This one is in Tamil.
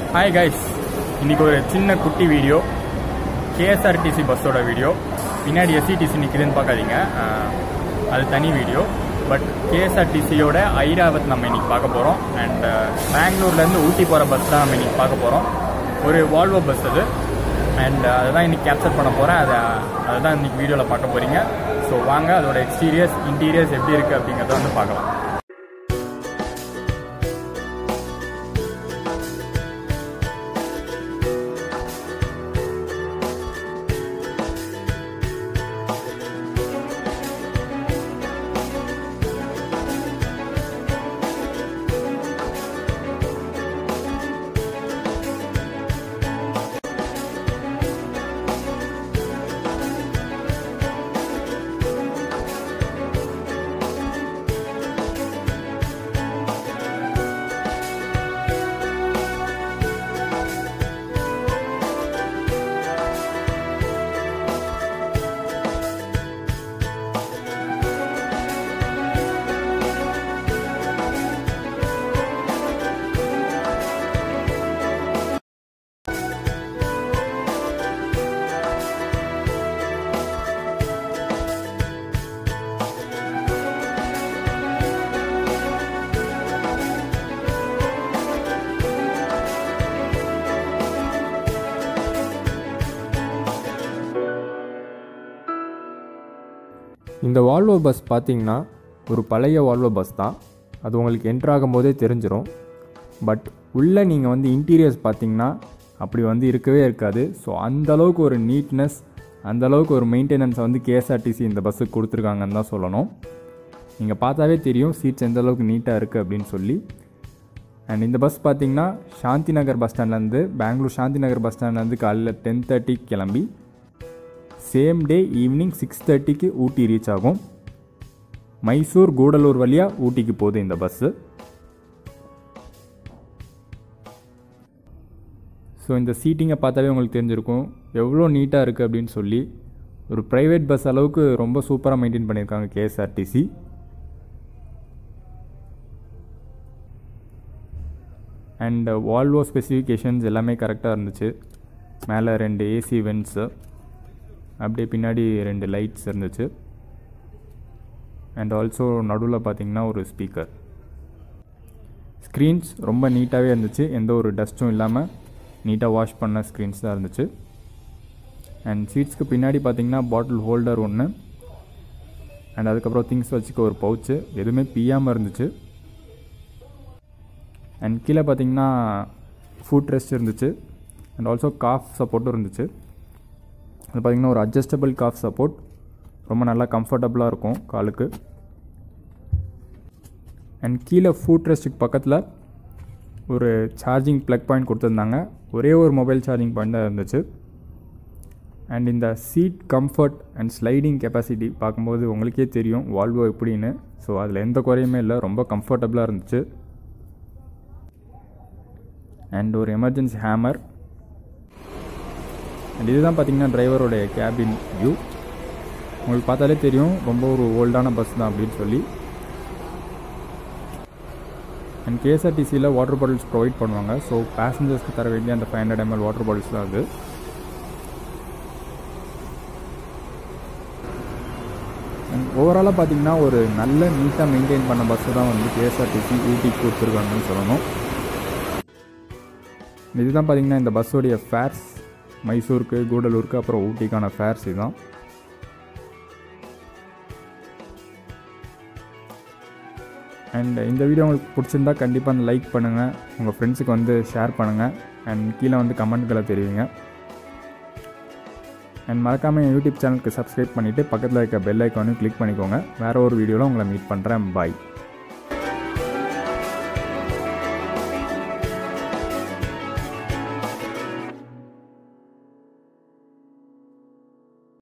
ஹாய் கைஸ் இன்னைக்கு ஒரு சின்ன குட்டி வீடியோ கேஎஸ்ஆர்டிசி பஸ்ஸோட வீடியோ பின்னாடி எஸ்சிடிசி நிற்குதுன்னு பார்க்காதீங்க ஆஹ், அது தனி வீடியோ பட் கேஎஸ்ஆர்டிசியோட ஐராவத் நம்ம இன்னைக்கு பார்க்க போகிறோம் அண்ட் பெங்களூர்லேருந்து ஊட்டி போகிற பஸ் தான் நம்ம இன்னைக்கு பார்க்க போகிறோம் ஒரு வால்வோ பஸ் அது அண்ட் அதை தான் இன்னைக்கு கேப்சர் பண்ண போகிறேன் அதை அதை தான் இன்னைக்கு வீடியோவில் பார்க்க போகிறீங்க ஸோ வாங்க அதோட எக்ஸ்டீரியர்ஸ் இன்டீரியர்ஸ் எப்படி இருக்குது அப்படிங்கிறத வந்து பார்க்கலாம் இந்த வால்வோ பஸ் பார்த்தீங்கன்னா ஒரு பழைய வால்வோ பஸ் தான் அது உங்களுக்கு என்ட்ரு ஆகும்போதே தெரிஞ்சிடும் பட் உள்ளே நீங்கள் வந்து இன்டீரியர்ஸ் பார்த்தீங்கன்னா அப்படி வந்து இருக்கவே இருக்காது ஸோ அந்தளவுக்கு ஒரு நீட்னஸ் அந்தளவுக்கு ஒரு மெயின்டெனன்ஸை வந்து கேஎஸ்ஆர்டிசி இந்த பஸ்ஸுக்கு கொடுத்துருக்காங்கன்னு தான் சொல்லணும் நீங்கள் பார்த்தாவே தெரியும் சீட்ஸ் எந்த அளவுக்கு நீட்டாக இருக்குது அப்படின்னு சொல்லி அண்ட் இந்த பஸ் பார்த்தீங்கன்னா சாந்தி நகர் பஸ் ஸ்டாண்ட்லேருந்து பெங்களூர் சாந்தி நகர் பஸ் ஸ்டாண்ட்லேருந்து காலையில் டென் தேர்ட்டிக்கு கிளம்பி சேம் டே ஈவினிங் சிக்ஸ் தேர்ட்டிக்கு ஊட்டி ரீச் ஆகும் மைசூர் கூடலூர் வழியாக ஊட்டிக்கு போகுது இந்த பஸ்ஸு ஸோ இந்த சீட்டிங்கை பார்த்தாவே உங்களுக்கு தெரிஞ்சிருக்கும் எவ்வளோ நீட்டாக இருக்குது அப்படின்னு சொல்லி ஒரு ப்ரைவேட் பஸ் அளவுக்கு ரொம்ப சூப்பராக மெயின்டைன் பண்ணியிருக்காங்க கேஎஸ்ஆர்டிசி அண்ட் வால்வோ ஸ்பெசிஃபிகேஷன்ஸ் எல்லாமே கரெக்டாக இருந்துச்சு மேலே ரெண்டு ஏசி வென்ட்ஸு அப்படியே பின்னாடி ரெண்டு லைட்ஸ் இருந்துச்சு அண்ட் ஆல்சோ நடுவில் பார்த்தீங்கன்னா ஒரு ஸ்பீக்கர் ஸ்க்ரீன்ஸ் ரொம்ப நீட்டாகவே இருந்துச்சு எந்த ஒரு டஸ்ட்டும் இல்லாமல் நீட்டாக வாஷ் பண்ண ஸ்க்ரீன்ஸ் தான் இருந்துச்சு அண்ட் சீட்ஸ்க்கு பின்னாடி பார்த்தீங்கன்னா பாட்டில் ஹோல்டர் ஒன்று அண்ட் அதுக்கப்புறம் திங்ஸ் வச்சுக்க ஒரு பவுச்சு எதுவுமே பியாமல் இருந்துச்சு அண்ட் கீழே பார்த்தீங்கன்னா ஃபுட் ரெஸ்ட் இருந்துச்சு அண்ட் ஆல்சோ காஃப் சப்போர்ட்டும் இருந்துச்சு அது பார்த்திங்கன்னா ஒரு அட்ஜஸ்டபிள் காஃப் சப்போர்ட் ரொம்ப நல்லா கம்ஃபர்டபுளாக இருக்கும் காலுக்கு அண்ட் கீழே ஃபுட் ரெஸ்ட்டுக்கு பக்கத்தில் ஒரு சார்ஜிங் ப்ளக் பாயிண்ட் கொடுத்துருந்தாங்க ஒரே ஒரு மொபைல் சார்ஜிங் பாயிண்ட் தான் இருந்துச்சு அண்ட் இந்த seat comfort and sliding capacity பார்க்கும்போது உங்களுக்கே தெரியும் வால்வோ எப்படின்னு ஸோ அதில் எந்த குறையுமே இல்லை ரொம்ப கம்ஃபர்டபுளாக இருந்துச்சு அண்ட் ஒரு எமர்ஜென்சி ஹேமர் அண்ட் இதுதான் பார்த்தீங்கன்னா டிரைவரோடைய கேபின் வியூ உங்களுக்கு பார்த்தாலே தெரியும் ரொம்ப ஒரு ஓல்டான பஸ் தான் அப்படின்னு சொல்லி அண்ட் கேஎஸ்ஆர்டிசியில் வாட்டர் பாட்டில்ஸ் ப்ரொவைட் பண்ணுவாங்க ஸோ பேசஞ்சர்ஸ்க்கு தர வேண்டிய அந்த ஃபைவ் ஹண்ட்ரட் எம்எல் வாட்டர் பாட்டில்ஸ்லாம் அது அண்ட் ஓவராலாக பார்த்தீங்கன்னா ஒரு நல்ல நீட்டாக மெயின்டைன் பண்ண பஸ்ஸு தான் வந்து கேஎஸ்ஆர்டிசி ஊட்டிக்கு கொடுத்துருக்காங்கன்னு சொல்லணும் இதுதான் பார்த்தீங்கன்னா இந்த பஸ்ஸோடைய ஃபேர்ஸ் மைசூருக்கு கூடலூருக்கு அப்புறம் ஊட்டிக்கான ஃபேர்ஸ் இதுதான் அண்ட் இந்த வீடியோ உங்களுக்கு பிடிச்சிருந்தா கண்டிப்பாக லைக் பண்ணுங்கள் உங்கள் ஃப்ரெண்ட்ஸுக்கு வந்து ஷேர் பண்ணுங்கள் அண்ட் கீழே வந்து கமெண்ட்களை தெரிவிங்க அண்ட் மறக்காமல் என் யூடியூப் சேனலுக்கு சப்ஸ்கிரைப் பண்ணிவிட்டு பக்கத்தில் இருக்க பெல் ஐக்கானையும் கிளிக் பண்ணிக்கோங்க வேறு ஒரு வீடியோவில் உங்களை மீட் பண்ணுறேன் பாய்